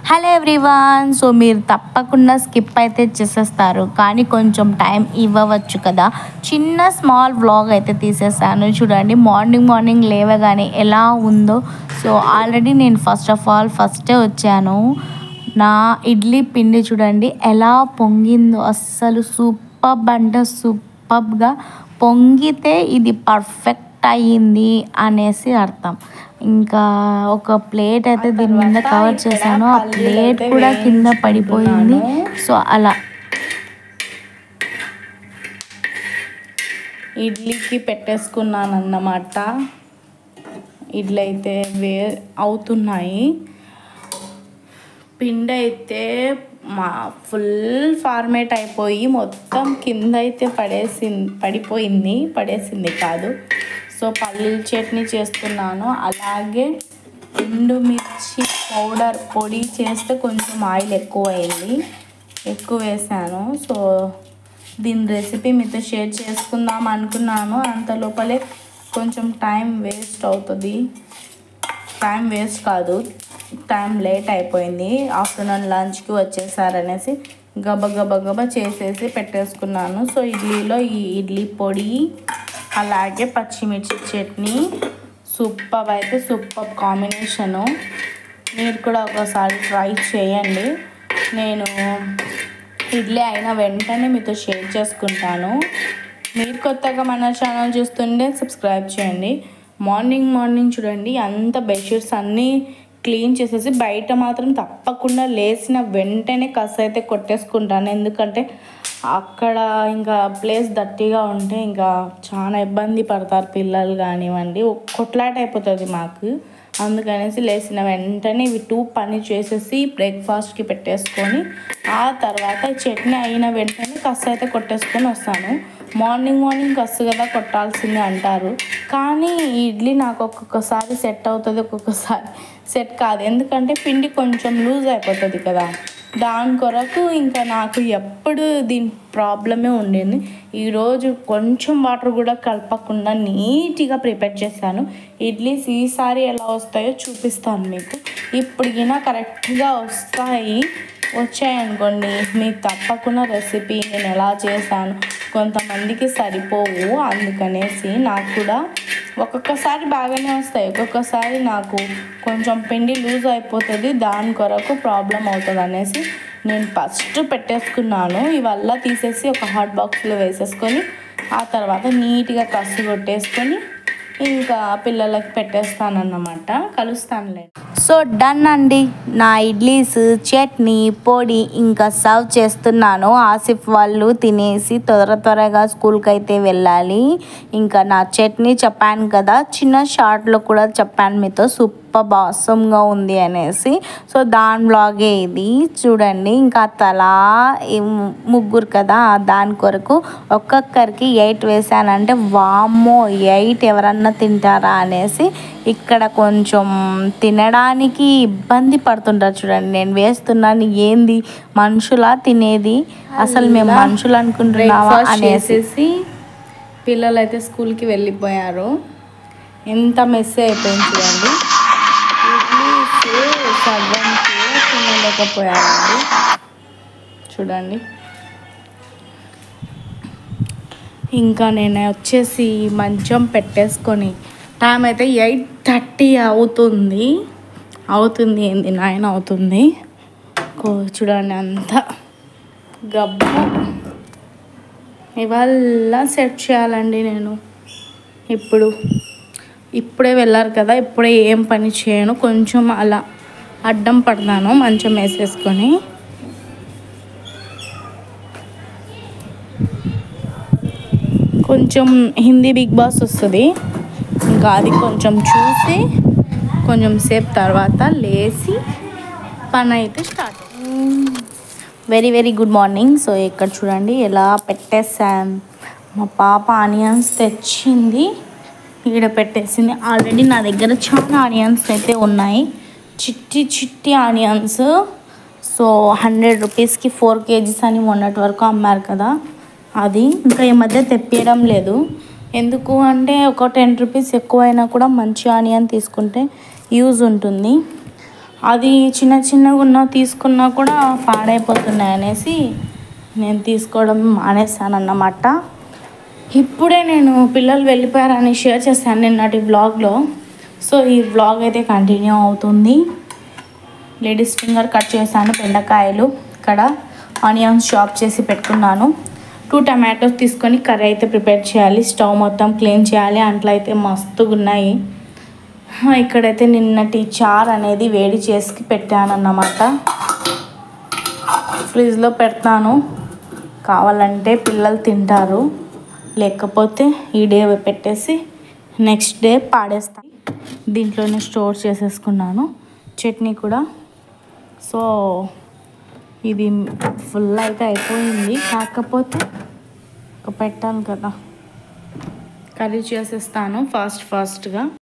hello everyone so మీరు తప్పకుండా skip అయితే చేసేస్తారు కానీ కొంచెం టైం ఇవ్వవచ్చు కదా చిన్న స్మాల్ వ్లాగ్ అయితే తీసేసాను చూడండి మార్నింగ్ మార్నింగ్ లేవగానే ఎలా ఉందో సో ఆల్రెడీ నేను ఫస్ట్ ఆఫ్ ఆల్ ఫస్టే వచ్చాను నా ఇడ్లీ పిండి చూడండి ఎలా పొంగిందో అస్సలు సూపర్ అంటే సూపర్గా పొంగితే ఇది పర్ఫెక్ట్ అయ్యింది అనేసి అర్థం ఇంకా ఒక ప్లేట్ అయితే దీని మీద కవర్ చేశాను ఆ ప్లేట్ కూడా కింద పడిపోయింది సో అలా ఇడ్లీకి పెట్టేసుకున్నాను అన్నమాట ఇడ్లీ అయితే వే అవుతున్నాయి పిండి అయితే మా ఫుల్ ఫార్మేట్ అయిపోయి మొత్తం కింద అయితే పడేసింది పడిపోయింది పడేసింది కాదు సో పల్లీల చట్నీ చేస్తున్నాను అలాగే ఎండుమిర్చి పౌడర్ పొడి చేస్తే కొంచెం ఆయిల్ ఎక్కువ అయింది ఎక్కువ వేసాను సో దీని రెసిపీ మీతో షేర్ చేసుకుందాం అనుకున్నాను అంత లోపలే కొంచెం టైం వేస్ట్ అవుతుంది టైం వేస్ట్ కాదు టైం లేట్ అయిపోయింది ఆఫ్టర్నూన్ లంచ్కి వచ్చేసారనేసి గబ గబ గబ చేసేసి పెట్టేసుకున్నాను సో ఇడ్లీలో ఈ ఇడ్లీ పొడి అలాగే పచ్చిమిర్చి చట్నీ సూపర్ అయితే సూపర్ కాంబినేషను మీరు కూడా ఒకసారి ట్రై చేయండి నేను ఇడ్లీ అయిన వెంటనే మీతో షేర్ చేసుకుంటాను మీరు కొత్తగా మన ఛానల్ చూస్తుంటే సబ్స్క్రైబ్ చేయండి మార్నింగ్ మార్నింగ్ చూడండి అంత బెడ్షీట్స్ అన్నీ క్లీన్ చేసేసి బయట మాత్రం తప్పకుండా లేచిన వెంటనే కస్ అయితే కొట్టేసుకుంటాను ఎందుకంటే అక్కడ ఇంకా ప్లేస్ దట్టిగా ఉంటే ఇంకా చాలా ఇబ్బంది పడతారు పిల్లలు కానివ్వండి కొట్లాట అయిపోతుంది మాకు అందుకనేసి లేచిన వెంటనే ఇవి టూ పని చేసేసి బ్రేక్ఫాస్ట్కి పెట్టేసుకొని ఆ తర్వాత చట్నీ అయిన వెంటనే కస్సు అయితే కొట్టేసుకొని వస్తాను మార్నింగ్ మార్నింగ్ కస్సు కదా కొట్టాల్సిందే అంటారు కానీ ఈ ఇడ్లీ నాకు ఒక్కొక్కసారి సెట్ అవుతుంది ఒక్కొక్కసారి సెట్ కాదు ఎందుకంటే పిండి కొంచెం లూజ్ అయిపోతుంది కదా దాని కొరకు ఇంకా నాకు ఎప్పుడు దీని ప్రాబ్లమే ఉండింది ఈరోజు కొంచెం వాటర్ కూడా కలపకుండా నీట్గా ప్రిపేర్ చేశాను ఇడ్లీస్ ఈసారి ఎలా వస్తాయో చూపిస్తాను మీకు ఇప్పటికైనా కరెక్ట్గా వస్తాయి వచ్చాయనుకోండి మీకు తప్పకుండా రెసిపీ నేను ఎలా చేశాను కొంతమందికి సరిపోవు అందుకనేసి నాకు కూడా ఒక్కొక్కసారి బాగానే వస్తాయి ఒక్కొక్కసారి నాకు కొంచెం పిండి లూజ్ అయిపోతుంది దాని కొరకు ప్రాబ్లం అవుతుంది అనేసి నేను ఫస్ట్ పెట్టేసుకున్నాను ఇవల్ల తీసేసి ఒక హాట్ బాక్స్లో వేసేసుకొని ఆ తర్వాత నీట్గా కసు కొట్టేసుకొని ఇంకా పిల్లలకి పెట్టేస్తానన్నమాట కలుస్తానులే సో డన్ అండి నా ఇడ్లీస్ చట్నీ పొడి ఇంకా సర్వ్ చేస్తున్నాను ఆసిఫ్ వాళ్ళు తినేసి త్వర త్వరగా స్కూల్కి అయితే వెళ్ళాలి ఇంకా నా చట్నీ చెప్పాను కదా చిన్న షార్ట్లో కూడా చెప్పాను మీతో సూపర్ బాసంగా ఉంది అనేసి సో దాని బ్లాగే ఇది చూడండి ఇంకా తలా ఈ ముగ్గురు కదా దాని కొరకు ఒక్కొక్కరికి ఎయిట్ వేసానంటే వామ్మో ఎయిట్ ఎవరన్నా తింటారా అనేసి ఇక్కడ కొంచెం తినడానికి ఇబ్బంది పడుతుంటారు చూడండి నేను వేస్తున్నాను ఏంది మనుషులా తినేది అసలు మేము మనుషులు అనుకుంటున్నావా బ్రేక్ఫాస్ట్ అనేసి చేసేసి పిల్లలు అయితే స్కూల్కి వెళ్ళిపోయారు ఎంత మెస్ అయిపోయింది చూడండి ఇడ్లీస్ సగంకి తినలేకపోయారండి చూడండి ఇంకా నేను వచ్చేసి మంచం పెట్టేసుకొని టైం అయితే ఎయిట్ థర్టీ అవుతుంది అవుతుంది ఏంది నైన్ అవుతుంది కో చూడండి అంతా గబ్బు ఇవాళ సెట్ చేయాలండి నేను ఇప్పుడు ఇప్పుడే వెళ్ళారు కదా ఇప్పుడే ఏం పని చేయను కొంచెం అలా అడ్డం పడతాను మంచం వేసేసుకొని కొంచెం హిందీ బిగ్ బాస్ వస్తుంది ఇంకా అది కొంచెం చూసి కొంచెం సేపు తర్వాత లేచి పని అయితే start very very good morning so ఇక్కడ చూడండి ఎలా పెట్టేసాం మా పాప ఆనియన్స్ తెచ్చింది ఈడ పెట్టేసింది ఆల్రెడీ నా దగ్గర చాలా ఆనియన్స్ అయితే ఉన్నాయి చిట్టి చిట్టి ఆనియన్స్ సో హండ్రెడ్ రూపీస్కి ఫోర్ కేజీస్ అని మొన్నటి వరకు అమ్మారు కదా అది ఇంకా ఈ మధ్య తెప్పియడం లేదు ఎందుకు అంటే ఒక టెన్ రూపీస్ ఎక్కువైనా కూడా మంచి ఆనియన్ తీసుకుంటే యూజ్ ఉంటుంది అది చిన్న చిన్నగా ఉన్న తీసుకున్నా కూడా పాడైపోతున్నాయి అనేసి నేను తీసుకోవడం మానేశాను అన్నమాట ఇప్పుడే నేను పిల్లలు వెళ్ళిపోయారని షేర్ చేశాను నిన్నటి వ్లాగ్లో సో ఈ వ్లాగ్ అయితే కంటిన్యూ అవుతుంది లేడీస్ ఫింగర్ కట్ చేశాను బెండకాయలు ఇక్కడ ఆనియన్స్ చాప్ చేసి పెట్టుకున్నాను టూ టమాటోస్ తీసుకొని కర్రీ అయితే ప్రిపేర్ చేయాలి స్టవ్ మొత్తం క్లీన్ చేయాలి అంట్లో అయితే మస్తుగా ఉన్నాయి హా, ఇక్కడైతే నిన్నటి చార్ అనేది వేడి చేసి పెట్టాను అన్నమాట ఫ్రిడ్జ్లో పెడతాను కావాలంటే పిల్లలు తింటారు లేకపోతే ఈ డే పెట్టేసి నెక్స్ట్ డే పాడేస్తాను దీంట్లోనే స్టోర్ చేసేసుకున్నాను చట్నీ కూడా సో ఇది ఫుల్ అయితే అయిపోయింది కాకపోతే ఒక పెట్టాను కదా కర్రీ చేసేస్తాను ఫాస్ట్ ఫాస్ట్గా